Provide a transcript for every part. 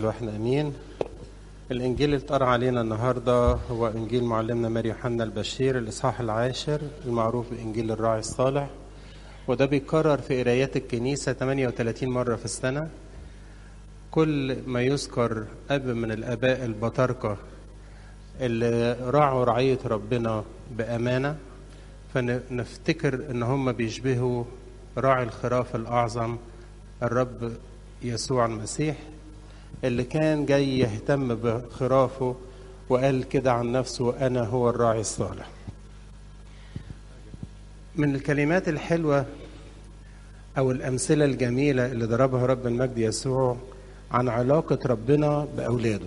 الواحد امين الانجيل اللي اتقرا علينا النهارده هو انجيل معلمنا ماري يوحنا البشير الاصحاح العاشر المعروف بانجيل الراعي الصالح وده بيتكرر في قرايات الكنيسه 38 مره في السنه كل ما يذكر اب من الاباء البطاركه اللي راعوا رعيه ربنا بامانه فنفتكر ان هم بيشبهوا راعي الخراف الاعظم الرب يسوع المسيح اللي كان جاي يهتم بخرافه وقال كده عن نفسه انا هو الراعي الصالح من الكلمات الحلوه او الامثله الجميله اللي ضربها رب المجد يسوع عن علاقه ربنا باولاده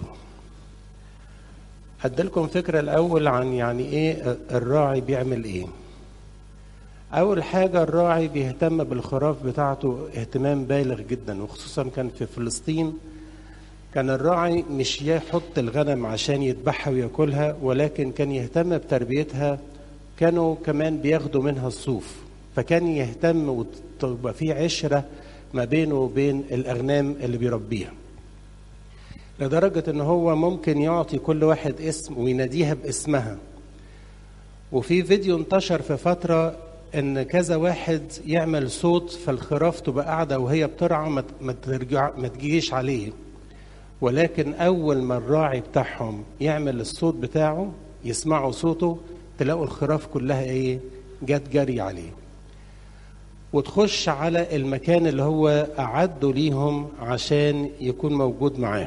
هديلكم فكره الاول عن يعني ايه الراعي بيعمل ايه أول حاجة الراعي بيهتم بالخراف بتاعته اهتمام بالغ جدا وخصوصا كان في فلسطين كان الراعي مش يحط الغنم عشان يذبحها وياكلها ولكن كان يهتم بتربيتها كانوا كمان بياخدوا منها الصوف فكان يهتم وتبقى في عشرة ما بينه وبين الأغنام اللي بيربيها لدرجة إن هو ممكن يعطي كل واحد اسم ويناديها باسمها وفي فيديو انتشر في فترة ان كذا واحد يعمل صوت فالخراف تبقى قاعده وهي بترعى ما ترجع ما تجيش عليه ولكن اول ما الراعي بتاعهم يعمل الصوت بتاعه يسمعوا صوته تلاقوا الخراف كلها ايه جت جري عليه وتخش على المكان اللي هو اعده ليهم عشان يكون موجود معاهم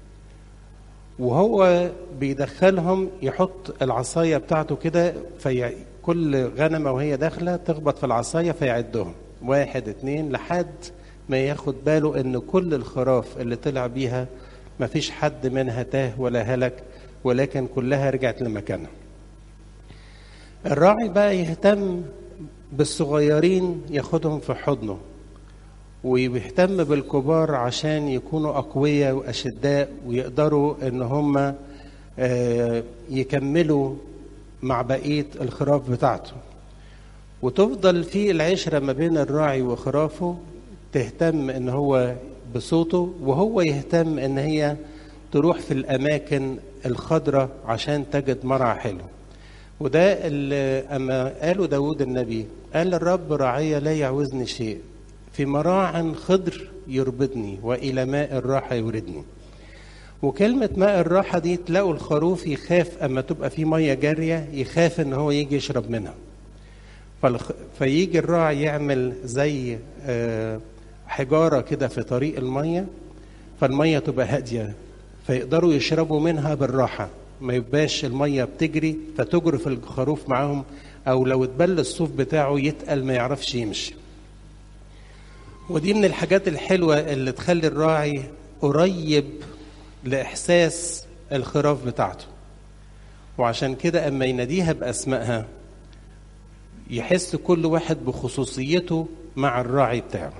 وهو بيدخلهم يحط العصايه بتاعته كده في كل غنمة وهي داخلة تخبط في العصاية فيعدهم واحد اتنين لحد ما ياخد باله ان كل الخراف اللي طلع بيها ما فيش حد منها تاه ولا هلك ولكن كلها رجعت لمكانها الراعي بقى يهتم بالصغيرين ياخدهم في حضنه ويهتم بالكبار عشان يكونوا أقوياء وأشداء ويقدروا إن هم يكملوا مع بقية الخراف بتاعته وتفضل في العشرة ما بين الراعي وخرافه تهتم ان هو بصوته وهو يهتم ان هي تروح في الاماكن الخضراء عشان تجد مرعى حلو وده اللي اما قاله داود النبي قال الرب راعية لا يعوزني شيء في مراع خضر يربطني والى ماء الراحة يوردني وكلمة ماء الراحة دي تلاقوا الخروف يخاف أما تبقى في مية جارية يخاف إن هو يجي يشرب منها فالخ... فيجي الراعي يعمل زي حجارة كده في طريق المية فالمية تبقى هادية فيقدروا يشربوا منها بالراحة ما يبقاش المية بتجري فتجرف الخروف معاهم أو لو اتبل الصوف بتاعه يتقل ما يعرفش يمشي ودي من الحاجات الحلوة اللي تخلي الراعي قريب لإحساس الخراف بتاعته وعشان كده أما يناديها بأسمائها يحس كل واحد بخصوصيته مع الراعي بتاعه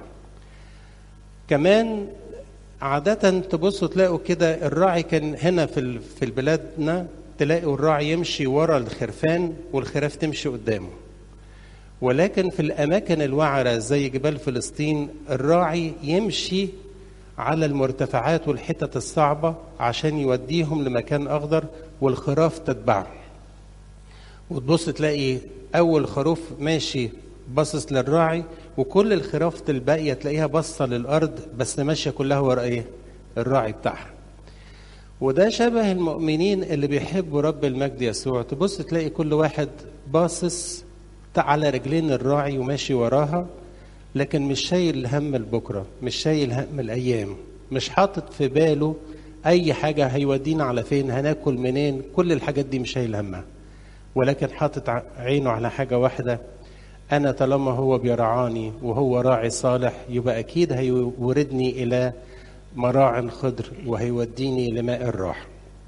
كمان عادة تبصوا تلاقوا كده الراعي كان هنا في في بلادنا تلاقوا الراعي يمشي ورا الخرفان والخراف تمشي قدامه ولكن في الأماكن الوعرة زي جبال فلسطين الراعي يمشي على المرتفعات والحتت الصعبة عشان يوديهم لمكان أخضر والخراف تتبعه وتبص تلاقي أول خروف ماشي باصص للراعي وكل الخراف الباقية تلاقيها باصة للأرض بس ماشية كلها ورا إيه؟ الراعي بتاعها. وده شبه المؤمنين اللي بيحبوا رب المجد يسوع تبص تلاقي كل واحد باصص على رجلين الراعي وماشي وراها لكن مش شايل هم البكرة مش شايل هم الأيام مش حاطط في باله أي حاجة هيودينا على فين هناكل منين كل الحاجات دي مش شايل همها ولكن حاطط عينه على حاجة واحدة أنا طالما هو بيرعاني وهو راعي صالح يبقى أكيد هيوردني إلى مراع خضر وهيوديني لماء الراحة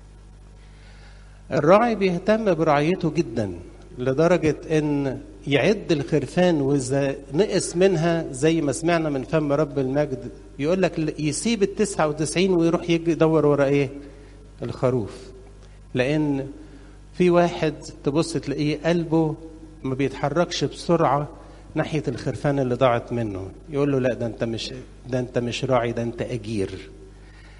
الراعي بيهتم برعيته جدا لدرجة إن يعد الخرفان وإذا نقص منها زي ما سمعنا من فم رب المجد يقول لك يسيب التسعة وتسعين ويروح يجي يدور ورا إيه؟ الخروف لأن في واحد تبص تلاقيه قلبه ما بيتحركش بسرعة ناحية الخرفان اللي ضاعت منه يقول له لا ده أنت مش ده أنت مش راعي ده أنت أجير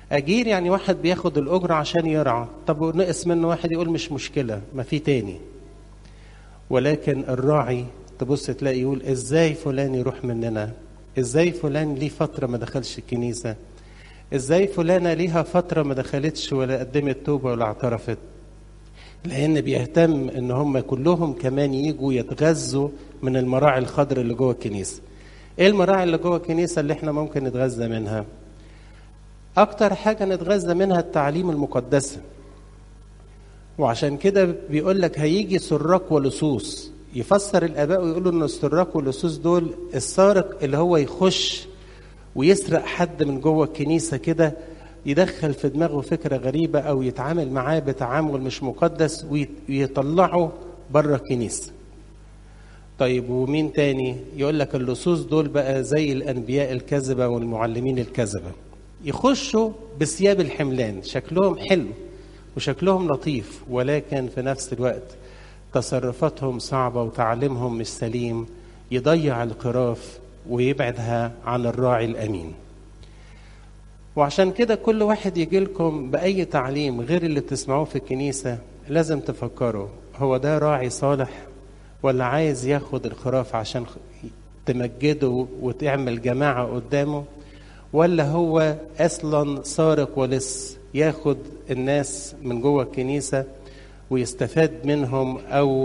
اجير يعني واحد بياخد الاجره عشان يرعى طب نقص منه واحد يقول مش مشكله ما في تاني ولكن الراعي تبص تلاقي يقول ازاي فلان يروح مننا ازاي فلان ليه فتره ما دخلش الكنيسه ازاي فلانه ليها فتره ما دخلتش ولا قدمت توبه ولا اعترفت لان بيهتم ان هم كلهم كمان يجوا يتغذوا من المراعي الخضر اللي جوه الكنيسه ايه المراعي اللي جوه الكنيسه اللي احنا ممكن نتغذى منها اكتر حاجه نتغذى منها التعليم المقدسه وعشان كده بيقول لك هيجي سراق ولصوص يفسر الاباء ويقولوا ان السراق واللصوص دول السارق اللي هو يخش ويسرق حد من جوه الكنيسه كده يدخل في دماغه فكره غريبه او يتعامل معاه بتعامل مش مقدس ويطلعه بره الكنيسه. طيب ومين تاني؟ يقول لك اللصوص دول بقى زي الانبياء الكذبه والمعلمين الكذبه. يخشوا بثياب الحملان، شكلهم حلو وشكلهم لطيف ولكن في نفس الوقت تصرفاتهم صعبه وتعليمهم مش سليم يضيع القراف ويبعدها عن الراعي الامين. وعشان كده كل واحد يجي لكم بأي تعليم غير اللي بتسمعوه في الكنيسة لازم تفكروا هو ده راعي صالح ولا عايز ياخد الخراف عشان تمجده وتعمل جماعة قدامه ولا هو أصلا سارق ولص ياخد الناس من جوه الكنيسة ويستفاد منهم أو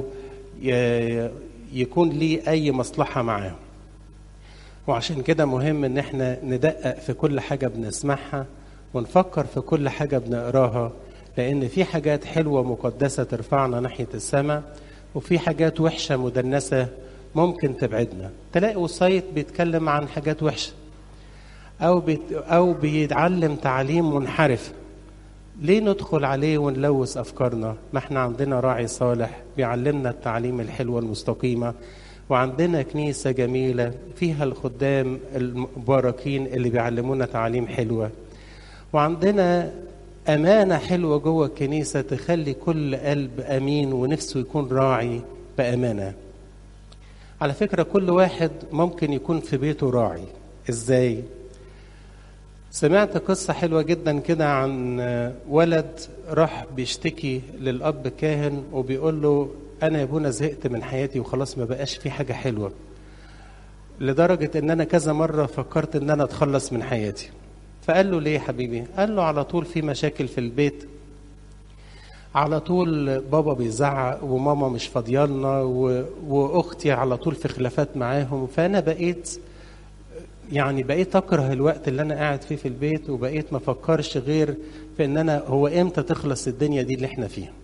يكون ليه أي مصلحة معاهم وعشان كده مهم ان احنا ندقق في كل حاجة بنسمعها ونفكر في كل حاجة بنقراها لان في حاجات حلوة مقدسة ترفعنا ناحية السماء وفي حاجات وحشة مدنسة ممكن تبعدنا تلاقي وسايط بيتكلم عن حاجات وحشة او بيت او بيتعلم تعليم منحرف ليه ندخل عليه ونلوث افكارنا ما احنا عندنا راعي صالح بيعلمنا التعليم الحلوة المستقيمة وعندنا كنيسة جميلة فيها الخدام المباركين اللي بيعلمونا تعليم حلوة وعندنا أمانة حلوة جوه الكنيسة تخلي كل قلب أمين ونفسه يكون راعي بأمانة على فكرة كل واحد ممكن يكون في بيته راعي إزاي؟ سمعت قصة حلوة جدا كده عن ولد راح بيشتكي للأب كاهن وبيقول له انا يا ابونا زهقت من حياتي وخلاص ما بقاش في حاجه حلوه لدرجه ان انا كذا مره فكرت ان انا اتخلص من حياتي فقال له ليه يا حبيبي قال له على طول في مشاكل في البيت على طول بابا بيزعق وماما مش فاضيالنا و... واختي على طول في خلافات معاهم فانا بقيت يعني بقيت اكره الوقت اللي انا قاعد فيه في البيت وبقيت ما افكرش غير في ان انا هو امتى تخلص الدنيا دي اللي احنا فيها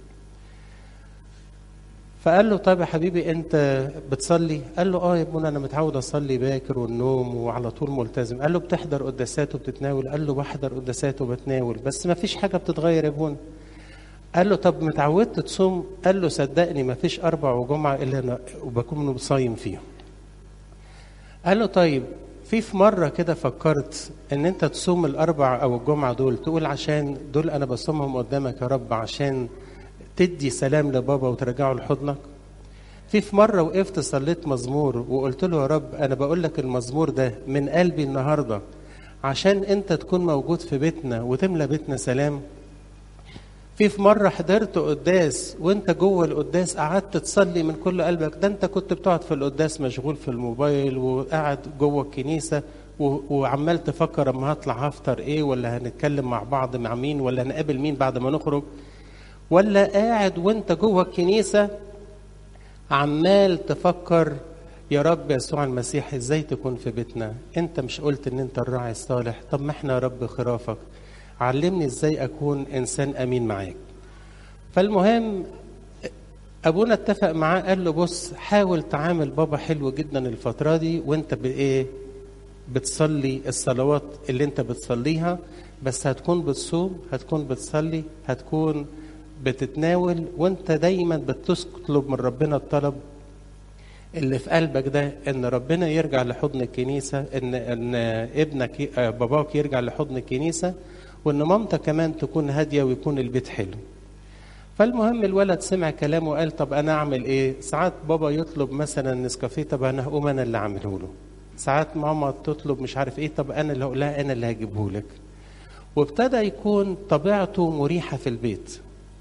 فقال له طيب يا حبيبي انت بتصلي قال له اه يا ابونا انا متعود اصلي باكر والنوم وعلى طول ملتزم قال له بتحضر قداسات وبتتناول قال له بحضر قداسات وبتناول بس ما فيش حاجه بتتغير يا ابونا قال له طب متعودت تصوم قال له صدقني ما فيش اربع وجمعه الا انا وبكون صايم فيهم قال له طيب في في مره كده فكرت ان انت تصوم الاربع او الجمعه دول تقول عشان دول انا بصومهم قدامك يا رب عشان تدي سلام لبابا وترجعه لحضنك في في مرة وقفت صليت مزمور وقلت له يا رب أنا بقول لك المزمور ده من قلبي النهاردة عشان أنت تكون موجود في بيتنا وتملى بيتنا سلام في في مرة حضرت قداس وانت جوه القداس قعدت تصلي من كل قلبك ده انت كنت بتقعد في القداس مشغول في الموبايل وقاعد جوه الكنيسة وعمال تفكر اما هطلع هفطر ايه ولا هنتكلم مع بعض مع مين ولا هنقابل مين بعد ما نخرج ولا قاعد وانت جوه الكنيسة عمال تفكر يا رب يسوع المسيح ازاي تكون في بيتنا انت مش قلت ان انت الراعي الصالح طب ما احنا يا رب خرافك علمني ازاي اكون انسان امين معاك فالمهم ابونا اتفق معاه قال له بص حاول تعامل بابا حلو جدا الفتره دي وانت بايه بتصلي الصلوات اللي انت بتصليها بس هتكون بتصوم هتكون بتصلي هتكون بتتناول وانت دايما بتطلب من ربنا الطلب اللي في قلبك ده ان ربنا يرجع لحضن الكنيسه ان ان ابنك باباك يرجع لحضن الكنيسه وان مامتك كمان تكون هاديه ويكون البيت حلو فالمهم الولد سمع كلامه وقال طب انا اعمل ايه ساعات بابا يطلب مثلا نسكافيه طب انا هقوم انا اللي اعمله له ساعات ماما تطلب مش عارف ايه طب انا اللي هقول لها انا اللي هجيبه لك وابتدى يكون طبيعته مريحة في البيت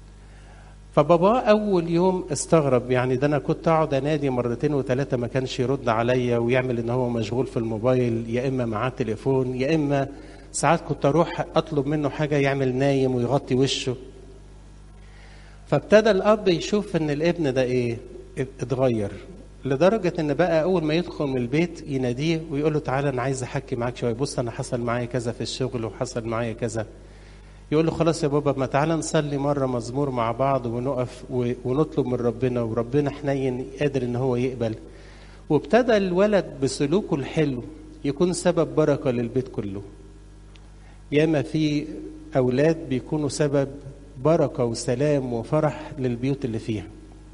فبابا أول يوم استغرب يعني ده أنا كنت أقعد أنادي مرتين وثلاثة ما كانش يرد عليا ويعمل إن هو مشغول في الموبايل يا إما معاه تليفون يا إما ساعات كنت أروح أطلب منه حاجة يعمل نايم ويغطي وشه فابتدى الأب يشوف إن الابن ده إيه اتغير لدرجة إن بقى أول ما يدخل من البيت يناديه ويقول له تعالى أنا عايز أحكي معاك شوية بص أنا حصل معايا كذا في الشغل وحصل معايا كذا يقول له خلاص يا بابا ما تعالى نصلي مرة مزمور مع بعض ونقف ونطلب من ربنا وربنا حنين قادر إن هو يقبل وابتدى الولد بسلوكه الحلو يكون سبب بركة للبيت كله ياما في أولاد بيكونوا سبب بركة وسلام وفرح للبيوت اللي فيها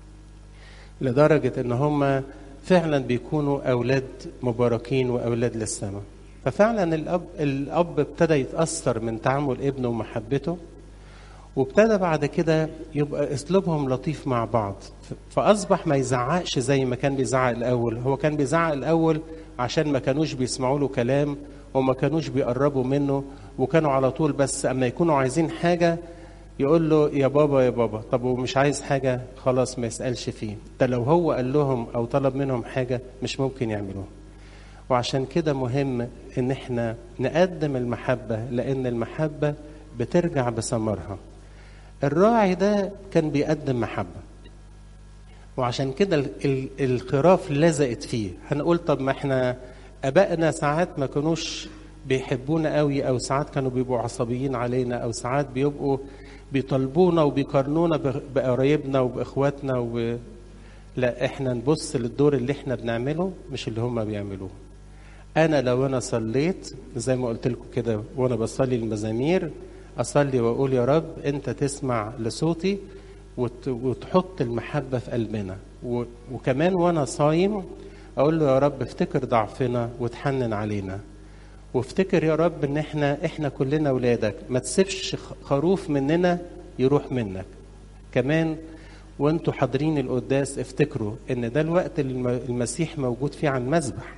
لدرجة إن هم فعلا بيكونوا أولاد مباركين وأولاد للسماء ففعلا الأب الأب ابتدى يتأثر من تعامل ابنه ومحبته وابتدى بعد كده يبقى أسلوبهم لطيف مع بعض فأصبح ما يزعقش زي ما كان بيزعق الأول هو كان بيزعق الأول عشان ما كانوش بيسمعوا له كلام وما كانوش بيقربوا منه وكانوا على طول بس أما يكونوا عايزين حاجة يقول له يا بابا يا بابا طب ومش عايز حاجة خلاص ما يسألش فيه ده لو هو قال لهم أو طلب منهم حاجة مش ممكن يعملوها وعشان كده مهم ان احنا نقدم المحبة لان المحبة بترجع بثمرها الراعي ده كان بيقدم محبة وعشان كده الخراف لزقت فيه هنقول طب ما احنا ابائنا ساعات ما كانوش بيحبونا قوي او ساعات كانوا بيبقوا عصبيين علينا او ساعات بيبقوا بيطالبونا وبيقارنونا بقرايبنا وباخواتنا وب... لا احنا نبص للدور اللي احنا بنعمله مش اللي هم بيعملوه انا لو انا صليت زي ما قلت لكم كده وانا بصلي المزامير اصلي واقول يا رب انت تسمع لصوتي وت... وتحط المحبه في قلبنا و... وكمان وانا صايم اقول له يا رب افتكر ضعفنا وتحنن علينا وافتكر يا رب ان احنا احنا كلنا اولادك ما تسيبش خروف مننا يروح منك كمان وانتوا حاضرين القداس افتكروا ان ده الوقت اللي المسيح موجود فيه على المذبح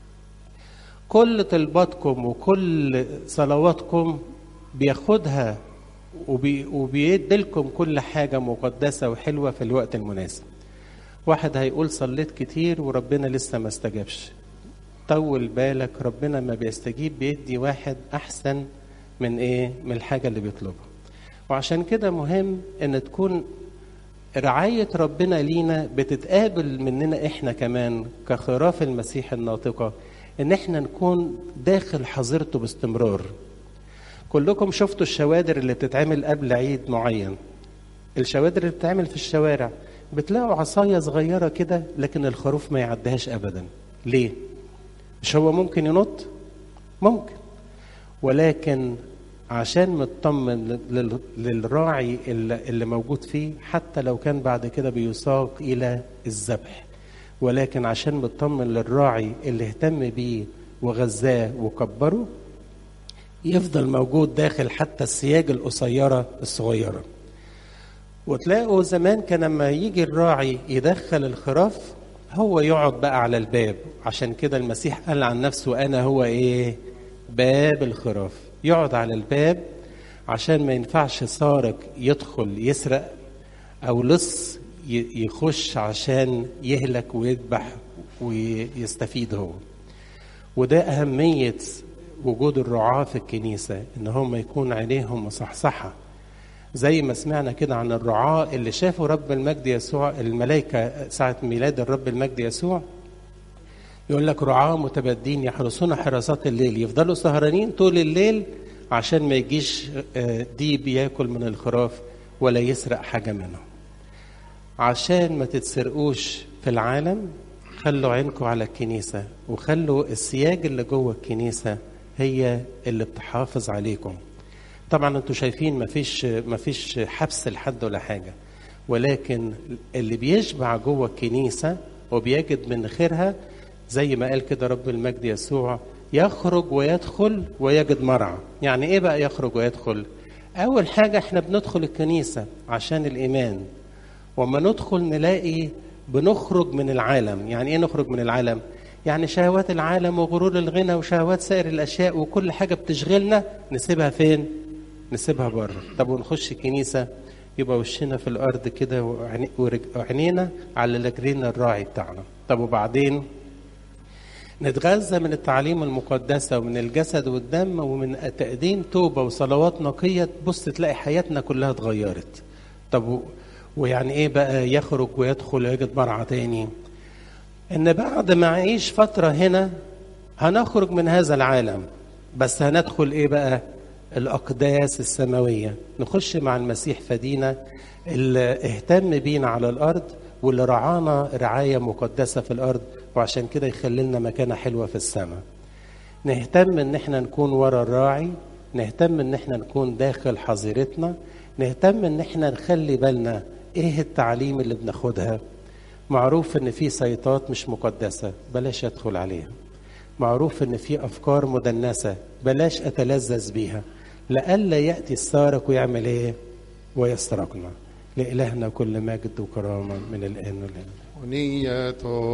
كل طلباتكم وكل صلواتكم بياخدها وبي وبيديلكم كل حاجة مقدسة وحلوة في الوقت المناسب واحد هيقول صليت كتير وربنا لسه ما استجابش طول بالك ربنا ما بيستجيب بيدي واحد أحسن من إيه من الحاجة اللي بيطلبها وعشان كده مهم إن تكون رعاية ربنا لينا بتتقابل مننا إحنا كمان كخراف المسيح الناطقة إن إحنا نكون داخل حظيرته باستمرار كلكم شفتوا الشوادر اللي بتتعمل قبل عيد معين الشوادر اللي بتتعمل في الشوارع بتلاقوا عصاية صغيرة كده لكن الخروف ما يعديهاش أبدا ليه؟ مش هو ممكن ينط؟ ممكن ولكن عشان مطمن للراعي اللي موجود فيه حتى لو كان بعد كده بيساق الى الذبح ولكن عشان مطمن للراعي اللي اهتم بيه وغذاه وكبره يفضل موجود داخل حتى السياج القصيرة الصغيرة وتلاقوا زمان كان لما يجي الراعي يدخل الخراف هو يقعد بقى على الباب عشان كده المسيح قال عن نفسه أنا هو إيه باب الخراف يقعد على الباب عشان ما ينفعش سارق يدخل يسرق او لص يخش عشان يهلك ويذبح ويستفيد هو وده أهمية وجود الرعاة في الكنيسة إن هم يكون عينيهم مصحصحة زي ما سمعنا كده عن الرعاة اللي شافوا رب المجد يسوع الملائكة ساعة ميلاد الرب المجد يسوع يقول لك رعاة متبدين يحرسون حراسات الليل يفضلوا سهرانين طول الليل عشان ما يجيش ديب ياكل من الخراف ولا يسرق حاجة منهم عشان ما تتسرقوش في العالم خلوا عينكم على الكنيسة وخلوا السياج اللي جوه الكنيسة هي اللي بتحافظ عليكم طبعا انتوا شايفين مفيش مفيش حبس لحد ولا حاجة ولكن اللي بيشبع جوه الكنيسة وبيجد من خيرها زي ما قال كده رب المجد يسوع يخرج ويدخل ويجد مرعى يعني ايه بقى يخرج ويدخل اول حاجة احنا بندخل الكنيسة عشان الايمان وما ندخل نلاقي بنخرج من العالم يعني ايه نخرج من العالم يعني شهوات العالم وغرور الغنى وشهوات سائر الاشياء وكل حاجة بتشغلنا نسيبها فين نسيبها بره طب ونخش الكنيسة يبقى وشنا في الأرض كده وعيني- ورج- وعينينا على رجلين الراعي بتاعنا طب وبعدين نتغذى من التعليم المقدسة ومن الجسد والدم ومن تقديم توبة وصلوات نقية تبص تلاقي حياتنا كلها اتغيرت طب و- ويعني ايه بقى يخرج ويدخل ويجد مرعى تاني ان بعد ما اعيش فترة هنا هنخرج من هذا العالم بس هندخل ايه بقى الاقداس السماوية نخش مع المسيح فدينا اللي اهتم بينا على الارض واللي رعانا رعاية مقدسة في الارض وعشان كده يخلي لنا مكانة حلوة في السماء نهتم ان احنا نكون ورا الراعي نهتم ان احنا نكون داخل حظيرتنا نهتم ان احنا نخلي بالنا ايه التعليم اللي بناخدها معروف ان في سيطات مش مقدسة بلاش ادخل عليها معروف ان في افكار مدنسة بلاش اتلذذ بيها لئلا ياتي السارق ويعمل ايه ويسرقنا لإلهنا كل مجد وكرامة من الآن والآن ونية